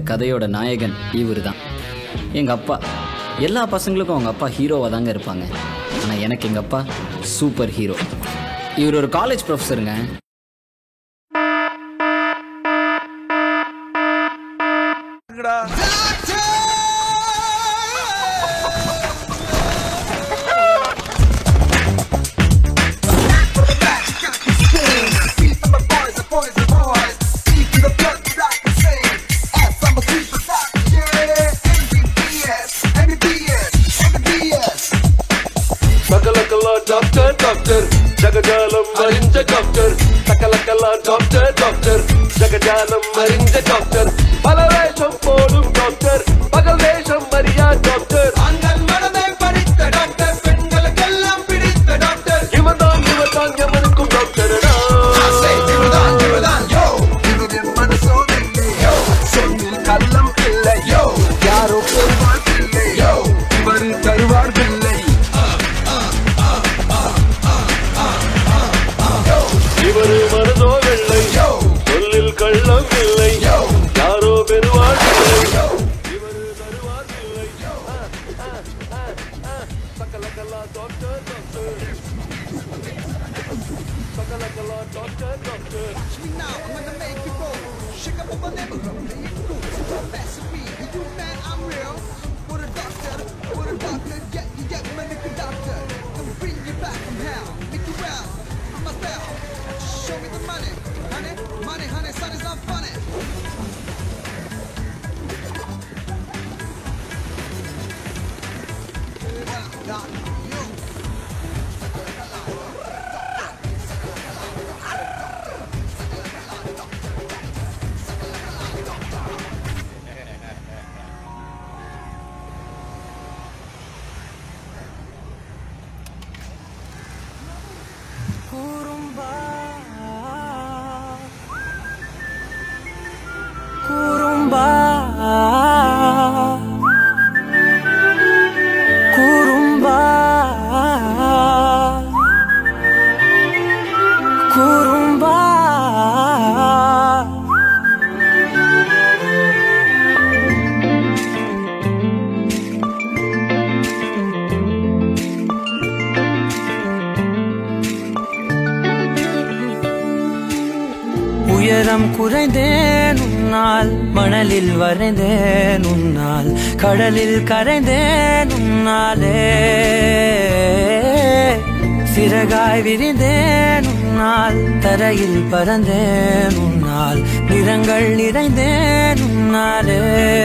கதையோட நாயகன் இவர் தான் எங்கள் அப்பா எல்லா பசங்களுக்கும் அவங்க அப்பா ஹீரோவாக தாங்க இருப்பாங்க ஆனால் எனக்கு எங்கள் அப்பா சூப்பர் ஹீரோ இவர் ஒரு காலேஜ் ப்ரொஃபஸருங்க సకలకల డాక్టర్ డాక్టర్ జగజాలం మరించ డాక్టర్ సకలకల డాక్టర్ డాక్టర్ జగజాలం మరించ డాక్టర్ பல வேஷம் போடும் டாக்டர் பகல் வேஷம் மரியா டாக்டர் ஆண்கள் மனதை படித்த டாக்டர் பெண்களுக்கெல்லாம் பிடித்த டாக்டர் இவன் தான் இவன் தான் எவனுக்கும் டாக்டரடா இவர்தான் இவர்தான் யோ இவரின் மனசோ இல்லை யோ சொல்லில் கள்ளம் இல்லை யோ யாரோ பெறுவார் இல்லை யோ இவர் தருவார் இல்லை இவரு மனதோ வெள்ளை சொல்லில் கள்ளம் இல்லை யாரோ பெறுவார் இல்லை இவரு தருவார் இல்லை சகலகலா டாக்டர் டாக்டர் சகலகலா doctor doctor Now I'm gonna make you roll. Shake up over them, make it cool. That's me, you man, I'm real. What a doctor, what a doctor, yeah, you get me, make a doctor. Come bring you back from hell, make you well. I'm a spell. Show me the money, honey, money, honey, son is not funny. குறும்பா குறும்பா குறும்பா குறும்பா உயரம் குறைந்தேன் உன்னால் மணலில் வரைந்தேன் உன்னால் கடலில் கரைந்தேன் உன்னாலே சிறகாய் விரிந்தேன் உன்னால் தரையில் பறந்தேன் உன்னால் நிறங்கள் நிறைந்தேன் உன்னாலே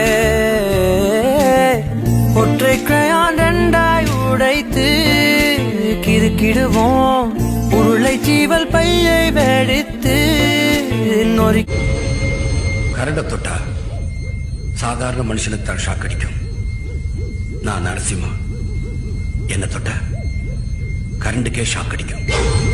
ஒற்றை கிரையான் ரெண்டாய் உடைத்து கிறுக்கிடுவோம் உருளை சீவல் பையை வெடித்து நொறி கரண்டை தொட்டா சாதாரண மனுஷனுக்கு தான் ஷாக் அடிக்கும் நான் நரசிம்மா என்ன தொட்டா கரண்டுக்கே ஷாக் அடிக்கும்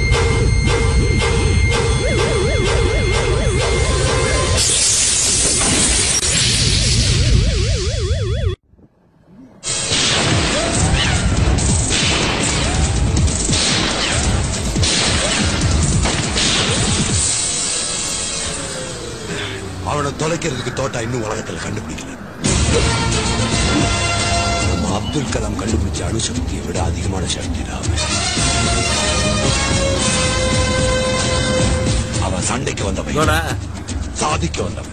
அவனை தொலைக்கிறதுக்கு தோட்டா இன்னும் உலகத்துல கண்டுபிடிக்கல நம்ம அப்துல் கலாம் கண்டுபிடிச்ச அணுசக்தியை விட அதிகமான சக்தி தான் அவன். அவன் சண்டைக்கு வந்தவன் சாதிக்க வந்தவன்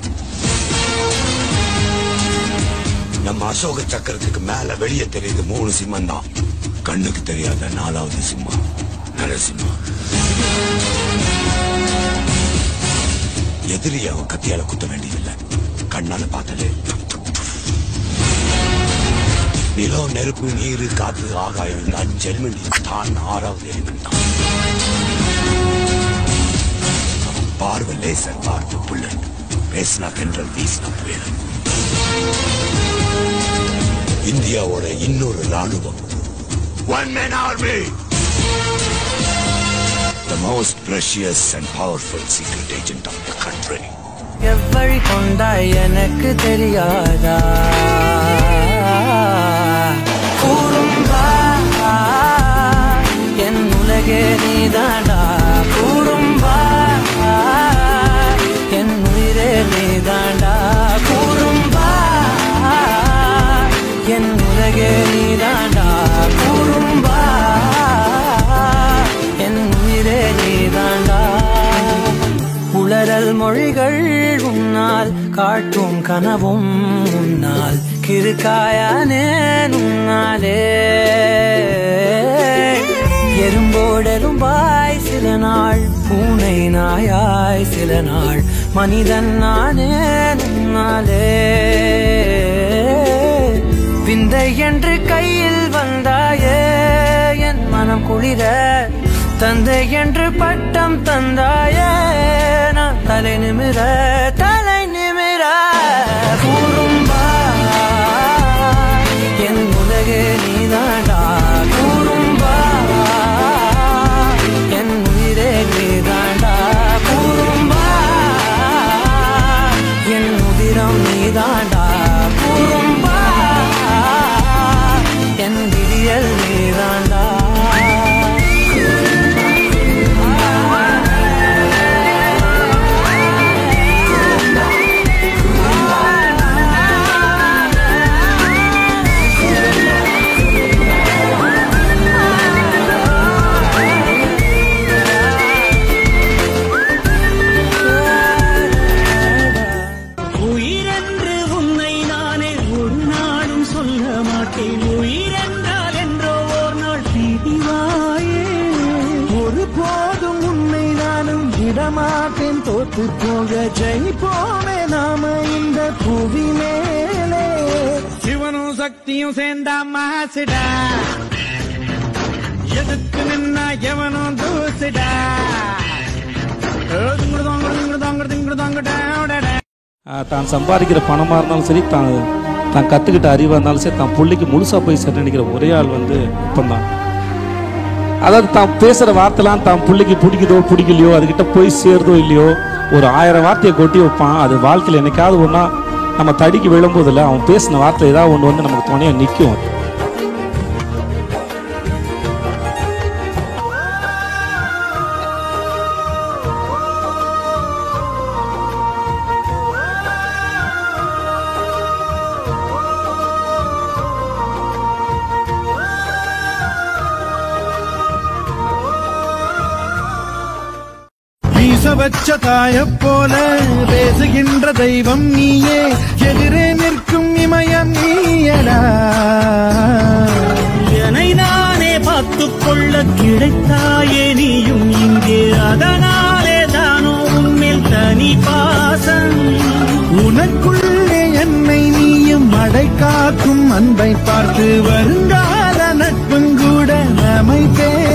நம்ம அசோக சக்கரத்துக்கு மேல வெளியே தெரியுது மூணு சிம்மம் தான் கண்ணுக்கு தெரியாத நாலாவது சிம்மம் நரசிம்மா எதிரியை அவன் கத்தியால குத்த வேண்டியதில்லை கண்ணால பார்த்தாலே நிலம் நெருப்பு நீர் காத்து ஆகாயம் இந்த அஞ்சு எலிமெண்ட் தான் ஆறாவது எலிமெண்ட் தான் அவன் பார்வை லேசர் பார்வை புல்லட் பேசினா தென்றல் வீசினா புயல் இந்தியாவோட இன்னொரு ராணுவம் one man army the most precious and powerful secret agent of the country. எவ்வழி கொண்டாய் எனக்கு தெரியாதா கூறும்பா என் உலகே நீதாண்டா கூறும்பா என் உயிரே நீதாண்டா கூறும்பா உளறல் மொழிகள் உன்னால் காட்டும் கனவும் உன்னால் கிருக்காயானே உன்னாலே எறும்போடெரும்பாய் சில நாள் பூனை நாயாய் சில நாள் மனிதன் நானே உன்னாலே விந்தை என்று கையில் வந்தாயே என் மனம் குளிர தந்தை என்று பட்டம் தந்தாயே நான் தலை நிமிர தலை நிமிர கூறும்பா என் உலகே நீதாண்டா கூறும்பா என் உயிரே நீதாண்டா கூறும்பா என் உதிரம் நீதாண்டா கூறும்பா என் விடியல் நீதாண்டா உயிரென்று உன்னை நானே ஒரு நாளும் சொல்ல மாட்டேன் உயிரென்றால் என்றோ ஓர் நாள் பிரிவாயே ஒரு போதும் உன்னை நானும் விடமாட்டேன் தோத்து போக ஜெயிப்போமே நாம இந்த புவி மேலே சிவனும் சக்தியும் சேர்ந்தா மாசுடா எதுக்கு நின்னா எவனும் தூசுடா ஆஹ் தான் சம்பாதிக்கிற பணமாக இருந்தாலும் சரி தான் தான் கற்றுக்கிட்ட அறிவாக இருந்தாலும் சரி தான் பிள்ளைக்கு முழுசாக போய் சரி நினைக்கிற ஒரே ஆள் வந்து இப்பந்தான் அதாவது தான் பேசுகிற வார்த்தைலாம் தான் பிள்ளைக்கு பிடிக்குதோ பிடிக்கலையோ அதுக்கிட்ட போய் சேருதோ இல்லையோ ஒரு ஆயிரம் வார்த்தையை கொட்டி வைப்பான் அது வாழ்க்கையில் என்னைக்காவது ஒன்றா நம்ம தடிக்கு விழும்போதில்ல அவன் பேசின வார்த்தை ஏதாவது ஒன்று வந்து நமக்கு துணையாக நிற்கும் வீச வச்ச தாய போல பேசுகின்ற தெய்வம் நீயே எதிரே நிற்கும் இமயம் நீயடா என்னை நானே பார்த்துக் கொள்ள கிடைத்தாயே நீயும் இங்கே அதனாலே தானோ உன்மேல் தனி பாசம் உனக்குள்ளே என்னை நீயும் அடை காக்கும் அன்பை பார்த்து வருங்கால நட்பும் கூட நம்மை தேடும்